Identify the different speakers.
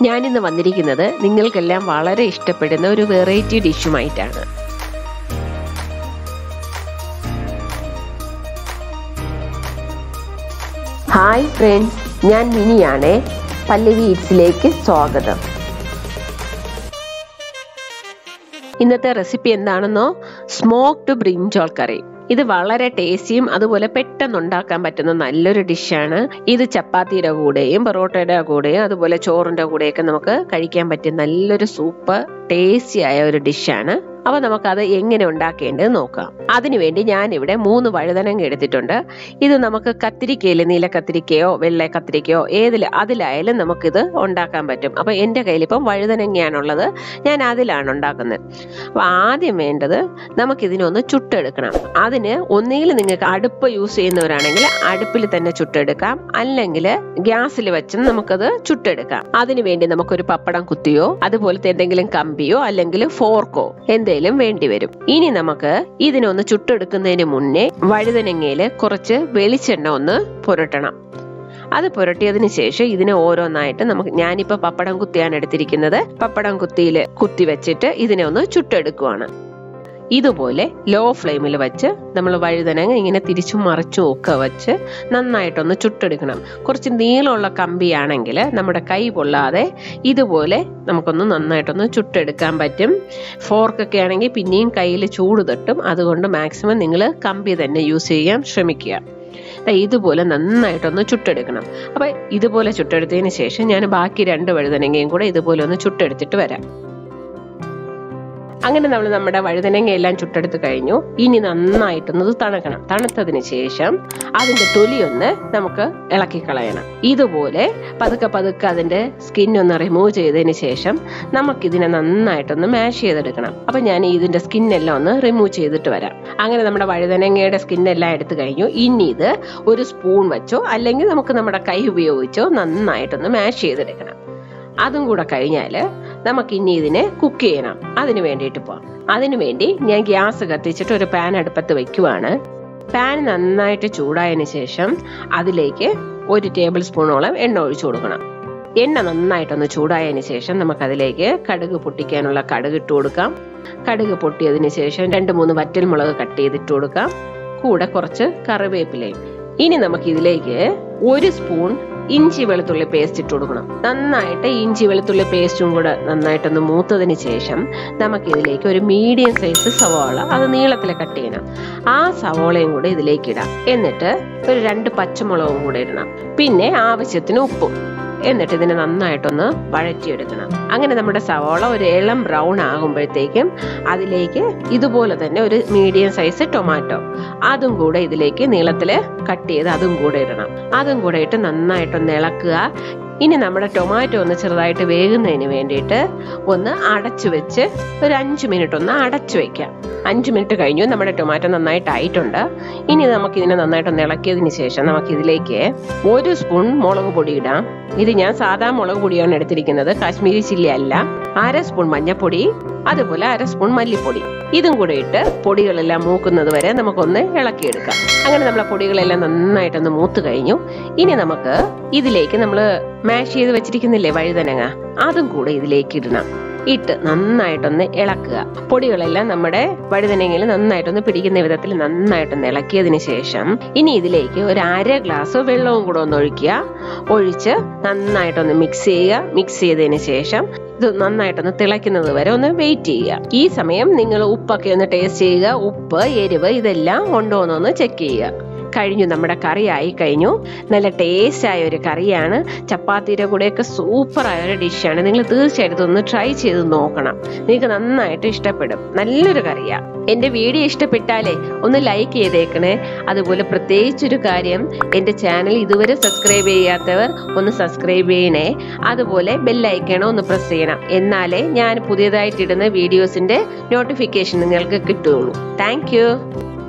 Speaker 1: ഞാനിന്ന് വന്നിരിക്കുന്നത് നിങ്ങൾക്കെല്ലാം വളരെ ഇഷ്ടപ്പെടുന്ന ഒരു വെറൈറ്റി ഡിഷുമായിട്ടാണ് ഹായ് ഫ്രണ്ട്സ് ഞാൻ മിനിയാണേ പല്ലവി ഈറ്റ്സിലേക്ക് സ്വാഗതം ഇന്നത്തെ റെസിപ്പി എന്താണെന്നോ സ്മോക്ഡ് ബ്രിഞ്ചോൾ കറി ഇത് വളരെ ടേസ്റ്റിയും അതുപോലെ പെട്ടെന്ന് ഉണ്ടാക്കാൻ പറ്റുന്ന നല്ലൊരു ഡിഷാണ് ഇത് ചപ്പാത്തിയുടെ കൂടെയും പൊറോട്ടയുടെ കൂടെയും അതുപോലെ ചോറിന്റെ കൂടെയൊക്കെ നമുക്ക് കഴിക്കാൻ പറ്റിയ നല്ലൊരു സൂപ്പർ ടേസ്റ്റി ആയ ഒരു ഡിഷാണ് അപ്പൊ നമുക്കത് എങ്ങനെ ഉണ്ടാക്കേണ്ടത് നോക്കാം അതിനുവേണ്ടി ഞാൻ ഇവിടെ മൂന്ന് വഴുതനങ്ങ എടുത്തിട്ടുണ്ട് ഇത് നമുക്ക് കത്തിരിക്കയിൽ നീല കത്തിരിക്കയോ വെള്ള കത്തിരിക്കയോ ഏതിൽ അതിലായാലും നമുക്കിത് ഉണ്ടാക്കാൻ പറ്റും അപ്പൊ എൻ്റെ കയ്യിൽ ഇപ്പം വഴുതനങ്ങയാണുള്ളത് ഞാൻ അതിലാണ് ഉണ്ടാക്കുന്നത് അപ്പൊ ആദ്യം വേണ്ടത് നമുക്കിതിനൊന്ന് ചുട്ടെടുക്കണം അതിന് ഒന്നുകിൽ നിങ്ങൾക്ക് അടുപ്പ് യൂസ് ചെയ്യുന്നവരാണെങ്കിൽ അടുപ്പിൽ തന്നെ ചുട്ടെടുക്കാം അല്ലെങ്കിൽ ഗ്യാസിൽ വെച്ചും നമുക്കത് ചുട്ടെടുക്കാം അതിനു വേണ്ടി നമുക്കൊരു പപ്പടം കുത്തിയോ അതുപോലത്തെ എന്തെങ്കിലും കമ്പിയോ അല്ലെങ്കിൽ ഫോർക്കോ എന്തേലും വേണ്ടി വരും ഇനി നമുക്ക് ഇതിനൊന്ന് ചുട്ടെടുക്കുന്നതിന് മുന്നേ വഴുതനങ്ങയിൽ കുറച്ച് വെളിച്ചെണ്ണ ഒന്ന് പുരട്ടണം അത് പുരട്ടിയതിന് ശേഷം ഇതിനെ ഓരോന്നായിട്ട് നമുക്ക് ഞാനിപ്പോ പപ്പടം കുത്തിയാണ് എടുത്തിരിക്കുന്നത് പപ്പടം കുത്തിയിൽ കുത്തി വെച്ചിട്ട് ഇതിനെ ഒന്ന് ചുട്ടെടുക്കുവാണ് ഇതുപോലെ ലോ ഫ്ലെയിമിൽ വെച്ച് നമ്മൾ വഴുതനങ്ങ ഇങ്ങനെ തിരിച്ചും മറിച്ചും ഒക്കെ വെച്ച് നന്നായിട്ടൊന്ന് ചുട്ടെടുക്കണം കുറച്ച് നീളമുള്ള കമ്പിയാണെങ്കിൽ നമ്മുടെ കൈ പൊള്ളാതെ ഇതുപോലെ നമുക്കൊന്ന് നന്നായിട്ടൊന്ന് ചുട്ടെടുക്കാൻ പറ്റും ഫോർക്കൊക്കെ ആണെങ്കിൽ പിന്നെയും കയ്യിൽ ചൂട് തട്ടും അതുകൊണ്ട് മാക്സിമം നിങ്ങൾ കമ്പി തന്നെ യൂസ് ചെയ്യാൻ ശ്രമിക്കുക ഇതുപോലെ നന്നായിട്ടൊന്ന് ചുട്ടെടുക്കണം അപ്പൊ ഇതുപോലെ ചുട്ടെടുത്തതിന് ശേഷം ഞാൻ ബാക്കി രണ്ട് വഴുതനങ്ങയും കൂടെ ഇതുപോലെ ഒന്ന് ചുട്ടെടുത്തിട്ട് വരാം അങ്ങനെ നമ്മൾ നമ്മുടെ വഴുതനങ്ങ എല്ലാം ചുട്ടെടുത്ത് കഴിഞ്ഞു ഇനി നന്നായിട്ടൊന്ന് തണുക്കണം തണുത്തതിന് ശേഷം അതിന്റെ തൊലി ഒന്ന് നമുക്ക് ഇളക്കി കളയണം ഇതുപോലെ പതുക്കെ പതുക്കെ അതിന്റെ സ്കിൻ ഒന്ന് റിമൂവ് ചെയ്തതിന് ശേഷം നമുക്കിതിനെ നന്നായിട്ടൊന്ന് മാഷ് ചെയ്തെടുക്കണം അപ്പൊ ഞാൻ ഇതിന്റെ സ്കിന്നെല്ലാം ഒന്ന് റിമൂവ് ചെയ്തിട്ട് വരാം അങ്ങനെ നമ്മുടെ വഴുതനങ്ങയുടെ സ്കിന്നെല്ലാം എടുത്തു കഴിഞ്ഞു ഇനി ഇത് ഒരു സ്പൂൺ വെച്ചോ അല്ലെങ്കിൽ നമുക്ക് നമ്മുടെ കൈ ഉപയോഗിച്ചോ നന്നായിട്ടൊന്ന് മാഷ് ചെയ്തെടുക്കണം അതും കൂടെ കഴിഞ്ഞാൽ നമുക്ക് ഇനി ഇതിനെ കുക്ക് ചെയ്യണം അതിന് വേണ്ടിയിട്ട് പോവാം അതിനു വേണ്ടി ഞാൻ ഗ്യാസ് കത്തിച്ചിട്ട് ഒരു പാൻ അടുപ്പത്ത് വെക്കുവാണ് പാൻ നന്നായിട്ട് ചൂടായതിനു ശേഷം അതിലേക്ക് ഒരു ടേബിൾ സ്പൂണോളം എണ്ണ ഒഴിച്ചു കൊടുക്കണം എണ്ണ നന്നായിട്ടൊന്ന് ചൂടായതിന് ശേഷം നമുക്ക് അതിലേക്ക് കടുക് പൊട്ടിക്കാനുള്ള കടുക് ഇട്ട് കൊടുക്കാം കടുക് പൊട്ടിയതിന് ശേഷം രണ്ട് മൂന്ന് വറ്റൽമുളക് കട്ട് ചെയ്തിട്ട് കൊടുക്കാം കൂടെ കുറച്ച് കറിവേപ്പിലയും ഇനി നമുക്ക് ഇതിലേക്ക് ഒരു സ്പൂൺ ഇഞ്ചി വെളുത്തുള്ളി പേസ്റ്റ് ഇട്ട് കൊടുക്കണം നന്നായിട്ട് ഇഞ്ചി വെളുത്തുള്ളി പേസ്റ്റും കൂടെ നന്നായിട്ടൊന്ന് മൂത്തതിന് ശേഷം നമുക്ക് ഇതിലേക്ക് ഒരു മീഡിയം സൈസ് സവാള അത് നീളത്തിൽ കട്ട് ചെയ്യണം ആ സവാളയും കൂടെ ഇതിലേക്ക് ഇടാം എന്നിട്ട് ഒരു രണ്ട് പച്ചമുളകും കൂടെ ഇടണം പിന്നെ ആവശ്യത്തിന് ഉപ്പും എന്നിട്ട് ഇതിനെ നന്നായിട്ടൊന്ന് വഴറ്റിയെടുക്കണം അങ്ങനെ നമ്മുടെ സവാള ഒരു ഇളം ബ്രൗൺ ആകുമ്പോഴത്തേക്കും അതിലേക്ക് ഇതുപോലെ തന്നെ ഒരു മീഡിയം സൈസ് ടൊമാറ്റോ അതും കൂടെ ഇതിലേക്ക് നീളത്തിൽ കട്ട് ചെയ്ത് അതും കൂടെ ഇടണം അതും കൂടെ ഇട്ട് നന്നായിട്ടൊന്ന് ഇളക്കുക ഇനി നമ്മുടെ ടൊമാറ്റോ ഒന്ന് ചെറുതായിട്ട് വേകുന്നതിന് വേണ്ടിയിട്ട് ഒന്ന് അടച്ചു വെച്ച് ഒരു അഞ്ച് മിനിറ്റ് ഒന്ന് അടച്ചു വെക്കാം അഞ്ച് മിനിറ്റ് കഴിഞ്ഞു നമ്മുടെ ടൊമാറ്റോ നന്നായിട്ട് ആയിട്ടുണ്ട് ഇനി നമുക്ക് ഇതിനെ നന്നായിട്ടൊന്ന് ഇളക്കിയതിന് ശേഷം നമുക്ക് ഇതിലേക്ക് ഒരു സ്പൂൺ മുളക് പൊടി ഇടാം ഇത് ഞാൻ സാധാ മുളക് പൊടിയാണ് എടുത്തിരിക്കുന്നത് കാശ്മീരി ചില്ലി അല്ല അര സ്പൂൺ മഞ്ഞൾപ്പൊടി അതുപോലെ അര സ്പൂൺ മല്ലിപ്പൊടി ഇതും കൂടെ ഇട്ട് പൊടികളെല്ലാം മൂക്കുന്നത് വരെ നമുക്കൊന്ന് ഇളക്കിയെടുക്കാം അങ്ങനെ നമ്മളെ പൊടികളെല്ലാം നന്നായിട്ടൊന്ന് മൂത്ത് കഴിഞ്ഞു ഇനി നമുക്ക് ഇതിലേക്ക് നമ്മൾ മാഷ് ചെയ്ത് വെച്ചിരിക്കുന്നില്ലേ വഴുതനങ്ങ അതും കൂടെ ഇതിലേക്ക് ഇടണം ഇട്ട് നന്നായിട്ടൊന്ന് ഇളക്കുക പൊടികളെല്ലാം നമ്മുടെ വഴുതനങ്ങയിൽ നന്നായിട്ടൊന്ന് പിടിക്കുന്ന വിധത്തിൽ നന്നായിട്ടൊന്ന് ഇളക്കിയതിന് ശേഷം ഇനി ഇതിലേക്ക് ഒരു അര ഗ്ലാസ് വെള്ളവും കൂടെ ഒന്ന് ഒഴിക്കുക ഒഴിച്ച് നന്നായിട്ടൊന്ന് മിക്സ് ചെയ്യുക മിക്സ് ചെയ്തതിന് ശേഷം ഇത് നന്നായിട്ടൊന്ന് തിളയ്ക്കുന്നത് വരെ ഒന്ന് വെയിറ്റ് ചെയ്യുക ഈ സമയം നിങ്ങൾ ഉപ്പൊക്കെ ഒന്ന് ടേസ്റ്റ് ചെയ്യുക ഉപ്പ് എരിവ് ഇതെല്ലാം ഉണ്ടോ എന്നൊന്ന് ചെക്ക് ചെയ്യുക കഴിഞ്ഞു നമ്മുടെ കറി ആയി കഴിഞ്ഞു നല്ല ടേസ്റ്റ് ആയ ഒരു കറിയാണ് ചപ്പാത്തിയുടെ കൂടെയൊക്കെ സൂപ്പർ ആയ ഒരു ഡിഷാണ് നിങ്ങൾ തീർച്ചയായിട്ടും ഒന്ന് ട്രൈ ചെയ്ത് നോക്കണം നിങ്ങൾക്ക് നന്നായിട്ട് ഇഷ്ടപ്പെടും നല്ലൊരു കറിയാണ് എൻ്റെ വീഡിയോ ഇഷ്ടപ്പെട്ടാലേ ഒന്ന് ലൈക്ക് ചെയ്തേക്കണേ അതുപോലെ പ്രത്യേകിച്ചൊരു കാര്യം എൻ്റെ ചാനൽ ഇതുവരെ സബ്സ്ക്രൈബ് ചെയ്യാത്തവർ ഒന്ന് സബ്സ്ക്രൈബ് ചെയ്യണേ അതുപോലെ ബെല്ലൈക്കണോ ഒന്ന് പ്രസ് ചെയ്യണം എന്നാലേ ഞാൻ പുതിയതായിട്ടിടുന്ന വീഡിയോസിൻ്റെ നോട്ടിഫിക്കേഷൻ നിങ്ങൾക്ക് കിട്ടുകയുള്ളൂ താങ്ക്